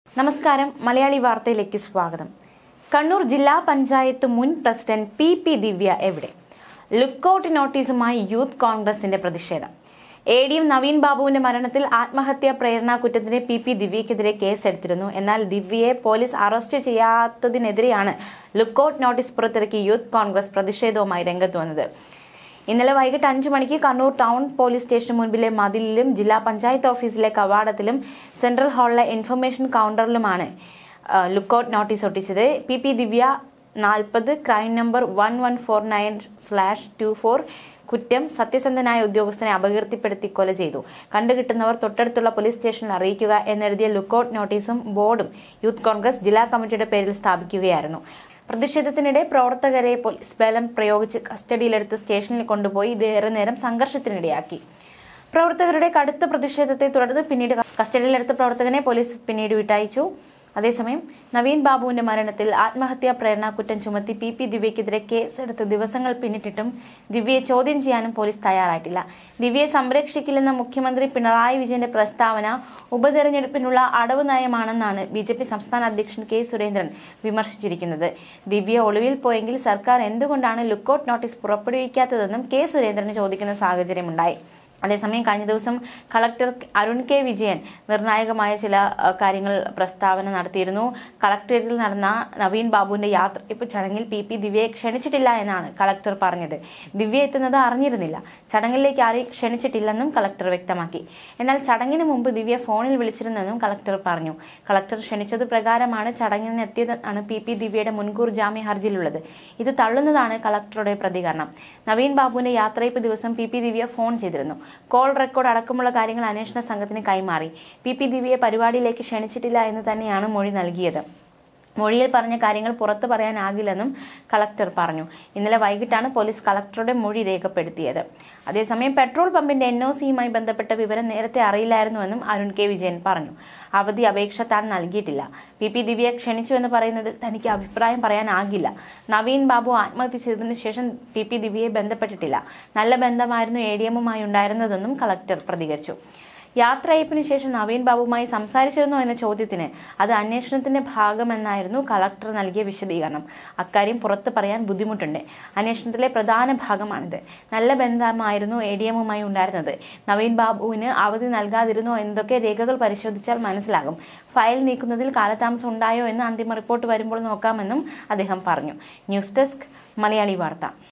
നമസ്കാരം മലയാളി വാർത്തയിലേക്ക് സ്വാഗതം കണ്ണൂർ ജില്ലാ പഞ്ചായത്ത് മുൻ പ്രസിഡന്റ് പി പി ദിവ്യ എവിടെ ലുക്കൌട്ട് നോട്ടീസുമായി യൂത്ത് കോൺഗ്രസിന്റെ പ്രതിഷേധം എ ഡി എം നവീൻ ബാബുവിന്റെ മരണത്തിൽ ആത്മഹത്യാ പ്രേരണാ കുറ്റത്തിന് പി പി ദിവ്യക്കെതിരെ കേസെടുത്തിരുന്നു എന്നാൽ ദിവ്യയെ പോലീസ് അറസ്റ്റ് ചെയ്യാത്തതിനെതിരെയാണ് ലുക്കൌട്ട് നോട്ടീസ് പുറത്തിറക്കി യൂത്ത് കോൺഗ്രസ് പ്രതിഷേധവുമായി രംഗത്ത് വന്നത് ഇന്നലെ വൈകിട്ട് അഞ്ചു മണിക്ക് കണ്ണൂർ ടൗൺ പോലീസ് സ്റ്റേഷന് മുൻപിലെ മതിലിലും ജില്ലാ പഞ്ചായത്ത് ഓഫീസിലെ കവാടത്തിലും സെൻട്രൽ ഹാളിലെ ഇൻഫർമേഷൻ കൗണ്ടറിലുമാണ് ആ, ലുക്കൌട്ട് നോട്ടീസ് ഒട്ടിച്ചത് പി പി ദിവ്യ നാൽപ്പത് crime number one one four nine slash two four കുറ്റം സത്യസന്ധനായ ഉദ്യോഗസ്ഥനെ അപകീർത്തിപ്പെടുത്തി കൊല ചെയ്തു കണ്ടുകിട്ടുന്നവർ തൊട്ടടുത്തുള്ള പോലീസ് സ്റ്റേഷനിൽ അറിയിക്കുക എന്നെഴുതിയ ലുക്കൌട്ട് നോട്ടീസും ബോർഡും യൂത്ത് കോൺഗ്രസ് ജില്ലാ കമ്മിറ്റിയുടെ പേരിൽ സ്ഥാപിക്കുകയായിരുന്നു പ്രതിഷേധത്തിനിടെ പ്രവർത്തകരെ പോലീസ് ബലം പ്രയോഗിച്ച് കസ്റ്റഡിയിലെടുത്ത് സ്റ്റേഷനിൽ കൊണ്ടുപോയി ഇത് ഏറെ നേരം സംഘർഷത്തിനിടയാക്കി പ്രവർത്തകരുടെ കടുത്ത പ്രതിഷേധത്തെ തുടർന്ന് പിന്നീട് കസ്റ്റഡിയിലെടുത്ത പ്രവർത്തകനെ പോലീസ് പിന്നീട് വിട്ടയച്ചു അതേസമയം നവീൻ ബാബുവിന്റെ മരണത്തിൽ ആത്മഹത്യാ പ്രേരണാ കുറ്റം ചുമത്തി പി പി ദിവ്യക്കെതിരെ കേസെടുത്ത് ദിവസങ്ങൾ പിന്നിട്ടിട്ടും ദിവ്യയെ ചോദ്യം ചെയ്യാനും പോലീസ് തയ്യാറായിട്ടില്ല ദിവ്യയെ സംരക്ഷിക്കില്ലെന്ന മുഖ്യമന്ത്രി പിണറായി വിജയന്റെ പ്രസ്താവന ഉപതെരഞ്ഞെടുപ്പിനുള്ള അടവ് നയമാണെന്നാണ് ബി ജെ പി സംസ്ഥാന അധ്യക്ഷൻ കെ സുരേന്ദ്രൻ വിമർശിച്ചിരിക്കുന്നത് ദിവ്യ ഒളിവിൽ പോയെങ്കിൽ സർക്കാർ എന്തുകൊണ്ടാണ് ലുക്കൌട്ട് നോട്ടീസ് പുറപ്പെടുവിക്കാത്തതെന്നും കെ സുരേന്ദ്രന് ചോദിക്കുന്ന സാഹചര്യമുണ്ടായി അതേസമയം കഴിഞ്ഞ ദിവസം കളക്ടർ അരുൺ കെ വിജയൻ നിർണായകമായ ചില അഹ്, കാര്യങ്ങൾ പ്രസ്താവന നടത്തിയിരുന്നു കളക്ടറേറ്റിൽ നടന്ന നവീൻ ബാബുവിന്റെ യാത്രയപ്പ് ചടങ്ങിൽ പി പി ദിവ്യയെ ക്ഷണിച്ചിട്ടില്ല എന്നാണ് കളക്ടർ പറഞ്ഞത് ദിവ്യ എത്തുന്നത് അറിഞ്ഞിരുന്നില്ല ചടങ്ങിലേക്ക് ആരെയും ക്ഷണിച്ചിട്ടില്ലെന്നും കളക്ടർ വ്യക്തമാക്കി എന്നാൽ ചടങ്ങിന് മുമ്പ് ദിവ്യ ഫോണിൽ വിളിച്ചിരുന്നെന്നും കളക്ടർ പറഞ്ഞു കളക്ടർ ക്ഷണിച്ചത് പ്രകാരമാണ് ചടങ്ങിന് എത്തിയതെന്നാണ് പി പി ദിവ്യയുടെ മുൻകൂർ ജാമ്യ ഹർജിയിലുള്ളത് ഇത് തള്ളുന്നതാണ് കളക്ടറുടെ പ്രതികരണം നവീൻ ബാബുവിന്റെ യാത്രയപ്പ് ദിവസം പി പി ദിവ്യ ഫോൺ ചെയ്തിരുന്നു കോൾ റെക്കോർഡ് അടക്കമുള്ള കാര്യങ്ങൾ അന്വേഷണ സംഘത്തിന് കൈമാറി പി പി ദിവ്യയെ പരിപാടിയിലേക്ക് ക്ഷണിച്ചിട്ടില്ല എന്ന് തന്നെയാണ് മൊഴി നൽകിയത് മൊഴിയിൽ പറഞ്ഞ കാര്യങ്ങൾ പുറത്തു പറയാനാകില്ലെന്നും കളക്ടർ പറഞ്ഞു ഇന്നലെ വൈകിട്ടാണ് പോലീസ് കളക്ടറുടെ മൊഴി രേഖപ്പെടുത്തിയത് അതേസമയം പെട്രോൾ പമ്പിന്റെ എൻ ഒ സിയുമായി ബന്ധപ്പെട്ട വിവരം നേരത്തെ അറിയില്ലായിരുന്നുവെന്നും അരുൺ കെ വിജയൻ പറഞ്ഞു അവധി അപേക്ഷ താൻ നൽകിയിട്ടില്ല പി പി ദിവ്യയെ ക്ഷണിച്ചുവെന്ന് പറയുന്നതിൽ തനിക്ക് അഭിപ്രായം പറയാനാകില്ല നവീൻ ബാബു ആത്മഹത്യ ചെയ്തതിനു ശേഷം പി പി ദിവ്യയെ ബന്ധപ്പെട്ടിട്ടില്ല നല്ല ബന്ധമായിരുന്നു എ ഡി എമ്മുമായി ഉണ്ടായിരുന്നതെന്നും കളക്ടർ പ്രതികരിച്ചു യാത്രയപ്പിന് ശേഷം നവീൻ ബാബുമായി സംസാരിച്ചിരുന്നോ എന്ന ചോദ്യത്തിന് അത് അന്വേഷണത്തിന്റെ ഭാഗമെന്നായിരുന്നു കളക്ടർ നൽകിയ വിശദീകരണം അക്കാര്യം പുറത്ത് പറയാൻ ബുദ്ധിമുട്ടുണ്ട് അന്വേഷണത്തിലെ പ്രധാന ഭാഗമാണിത് നല്ല ബന്ധമായിരുന്നു എ ഡി എമ്മുമായി ഉണ്ടായിരുന്നത് നവീൻ ബാബുവിന് അവധി നൽകാതിരുന്നോ എന്നതൊക്കെ രേഖകൾ പരിശോധിച്ചാൽ മനസ്സിലാകും ഫയൽ നീക്കുന്നതിൽ കാലതാമസം ഉണ്ടായോ എന്ന് അന്തിമ റിപ്പോർട്ട് വരുമ്പോൾ നോക്കാമെന്നും അദ്ദേഹം പറഞ്ഞു ന്യൂസ് ഡെസ്ക് മലയാളി വാർത്ത